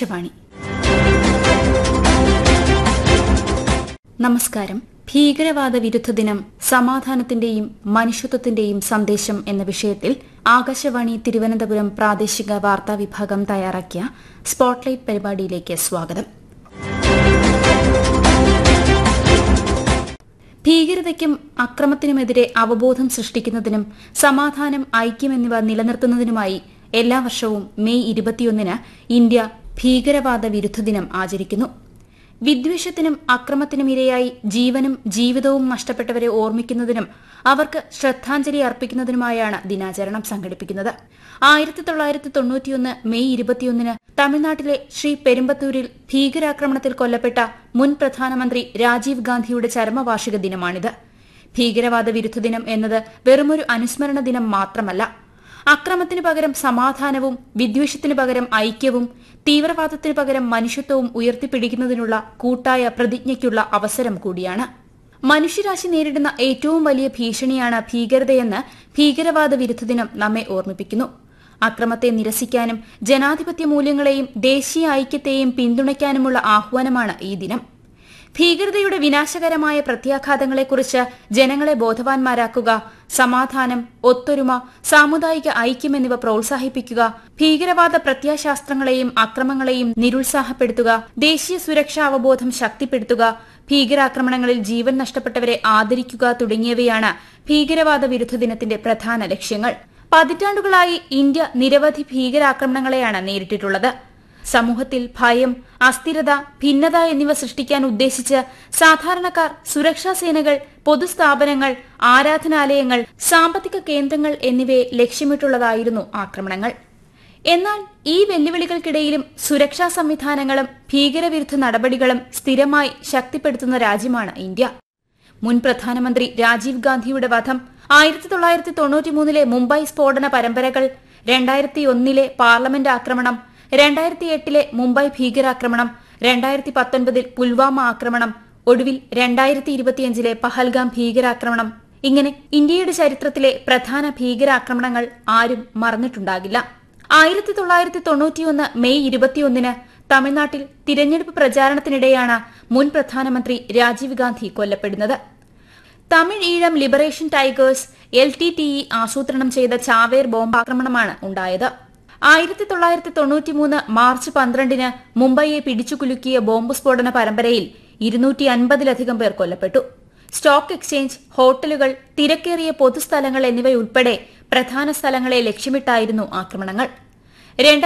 ആകാശവാണി നമസ്കാരം ഭീകരവാദ വിരുദ്ധ ദിനം സമാധാനത്തിന്റെയും മനുഷ്യത്വത്തിന്റെയും സന്ദേശം എന്ന വിഷയത്തിൽ ആകാശവാണി തിരുവനന്തപുരം പ്രാദേശിക വാർത്താ വിഭാഗം തയ്യാറാക്കിയ സ്പോട്ട്ലൈറ്റ് പരിപാടിയിലേക്ക് സ്വാഗതം ഭീകരതയ്ക്കും അക്രമത്തിനുമെതിരെ അവബോധം സൃഷ്ടിക്കുന്നതിനും സമാധാനം ഐക്യം എന്നിവ നിലനിർത്തുന്നതിനുമായി എല്ലാ വർഷവും മെയ് ഇരുപത്തിയൊന്നിന് ഇന്ത്യ ഭീകരവാദ വിരുദ്ധ ദിനം ആചരിക്കുന്നു വിദ്വേഷത്തിനും അക്രമത്തിനും ഇരയായി ജീവനും ജീവിതവും നഷ്ടപ്പെട്ടവരെ ഓർമ്മിക്കുന്നതിനും അവർക്ക് ശ്രദ്ധാഞ്ജലി അർപ്പിക്കുന്നതിനുമായാണ് ദിനാചരണം സംഘടിപ്പിക്കുന്നത് ആയിരത്തി തൊള്ളായിരത്തി തൊണ്ണൂറ്റിയൊന്ന് മെയ് ഇരുപത്തിയൊന്നിന് തമിഴ്നാട്ടിലെ ശ്രീ പെരുമ്പത്തൂരിൽ ഭീകരാക്രമണത്തിൽ കൊല്ലപ്പെട്ട മുൻ പ്രധാനമന്ത്രി രാജീവ് ഗാന്ധിയുടെ ചരമവാർഷിക ദിനമാണിത് ഭീകരവാദ വിരുദ്ധ ദിനം എന്നത് വെറുമൊരു അനുസ്മരണ ദിനം മാത്രമല്ല അക്രമത്തിന് പകരം സമാധാനവും വിദ്വേഷത്തിന് പകരം ഐക്യവും തീവ്രവാദത്തിന് പകരം മനുഷ്യത്വവും ഉയർത്തിപ്പിടിക്കുന്നതിനുള്ള കൂട്ടായ പ്രതിജ്ഞയ്ക്കുള്ള അവസരം കൂടിയാണ് മനുഷ്യരാശി നേരിടുന്ന ഏറ്റവും വലിയ ഭീഷണിയാണ് ഭീകരതയെന്ന് ഭീകരവാദ വിരുദ്ധ ദിനം നമ്മെ ഓർമ്മിപ്പിക്കുന്നു അക്രമത്തെ നിരസിക്കാനും ജനാധിപത്യ മൂല്യങ്ങളെയും ദേശീയ ഐക്യത്തെയും പിന്തുണയ്ക്കാനുമുള്ള ആഹ്വാനമാണ് ഈ ദിനം ഭീകരതയുടെ വിനാശകരമായ പ്രത്യാഘാതങ്ങളെക്കുറിച്ച് ജനങ്ങളെ ബോധവാന്മാരാക്കുക സമാധാനം ഒത്തൊരുമ സാമുദായിക ഐക്യം എന്നിവ പ്രോത്സാഹിപ്പിക്കുക ഭീകരവാദ പ്രത്യാശാസ്ത്രങ്ങളെയും അക്രമങ്ങളെയും നിരുത്സാഹപ്പെടുത്തുക ദേശീയ സുരക്ഷാ അവബോധം ശക്തിപ്പെടുത്തുക ഭീകരാക്രമണങ്ങളിൽ ജീവൻ നഷ്ടപ്പെട്ടവരെ ആദരിക്കുക തുടങ്ങിയവയാണ് ഭീകരവാദ വിരുദ്ധ ദിനത്തിന്റെ പ്രധാന ലക്ഷ്യങ്ങൾ പതിറ്റാണ്ടുകളായി ഇന്ത്യ നിരവധി ഭീകരാക്രമണങ്ങളെയാണ് നേരിട്ടിട്ടുള്ളത് സമൂഹത്തിൽ ഭയം അസ്ഥിരത ഭിന്നത എന്നിവ സൃഷ്ടിക്കാൻ ഉദ്ദേശിച്ച് സാധാരണക്കാർ സുരക്ഷാ സേനകൾ പൊതുസ്ഥാപനങ്ങൾ ആരാധനാലയങ്ങൾ സാമ്പത്തിക കേന്ദ്രങ്ങൾ എന്നിവയെ ലക്ഷ്യമിട്ടുള്ളതായിരുന്നു ആക്രമണങ്ങൾ എന്നാൽ ഈ വെല്ലുവിളികൾക്കിടയിലും സുരക്ഷാ സംവിധാനങ്ങളും ഭീകരവിരുദ്ധ നടപടികളും സ്ഥിരമായി ശക്തിപ്പെടുത്തുന്ന രാജ്യമാണ് ഇന്ത്യ മുൻ പ്രധാനമന്ത്രി രാജീവ് ഗാന്ധിയുടെ വധം ആയിരത്തി തൊള്ളായിരത്തി തൊണ്ണൂറ്റിമൂന്നിലെ മുംബൈ സ്ഫോടന പരമ്പരകൾ രണ്ടായിരത്തി ഒന്നിലെ പാർലമെന്റ് ആക്രമണം രണ്ടായിരത്തി എട്ടിലെ മുംബൈ ഭീകരാക്രമണം രണ്ടായിരത്തി പത്തൊൻപതിൽ പുൽവാമ ആക്രമണം ഒടുവിൽ രണ്ടായിരത്തി ഇരുപത്തിയഞ്ചിലെ പഹൽഗാം ഭീകരാക്രമണം ഇങ്ങനെ ഇന്ത്യയുടെ ചരിത്രത്തിലെ പ്രധാന ഭീകരാക്രമണങ്ങൾ ആരും മറന്നിട്ടുണ്ടാകില്ല ആയിരത്തി തൊള്ളായിരത്തി തൊണ്ണൂറ്റിയൊന്ന് മെയ് ഇരുപത്തിയൊന്നിന് തമിഴ്നാട്ടിൽ തിരഞ്ഞെടുപ്പ് പ്രചാരണത്തിനിടെയാണ് മുൻ പ്രധാനമന്ത്രി രാജീവ് ഗാന്ധി കൊല്ലപ്പെടുന്നത് Tamil Eelam liberation tigers L T T E ആസൂത്രണം ചെയ്ത ചാവേർ ബോംബാക്രമണമാണ് ഉണ്ടായത് ആയിരത്തി തൊള്ളായിരത്തി തൊണ്ണൂറ്റിമൂന്ന് മാർച്ച് പന്ത്രണ്ടിന് മുംബൈയെ പിടിച്ചുകുലുക്കിയ ബോംബ് സ്ഫോടന പരമ്പരയിൽ ഇരുന്നൂറ്റി അൻപതിലധികം പേർ കൊല്ലപ്പെട്ടു സ്റ്റോക്ക് എക്സ്ചേഞ്ച് ഹോട്ടലുകൾ തിരക്കേറിയ പൊതുസ്ഥലങ്ങൾ എന്നിവയുൾപ്പെടെ പ്രധാന സ്ഥലങ്ങളെ ലക്ഷ്യമിട്ടായിരുന്നു ആക്രമണങ്ങൾ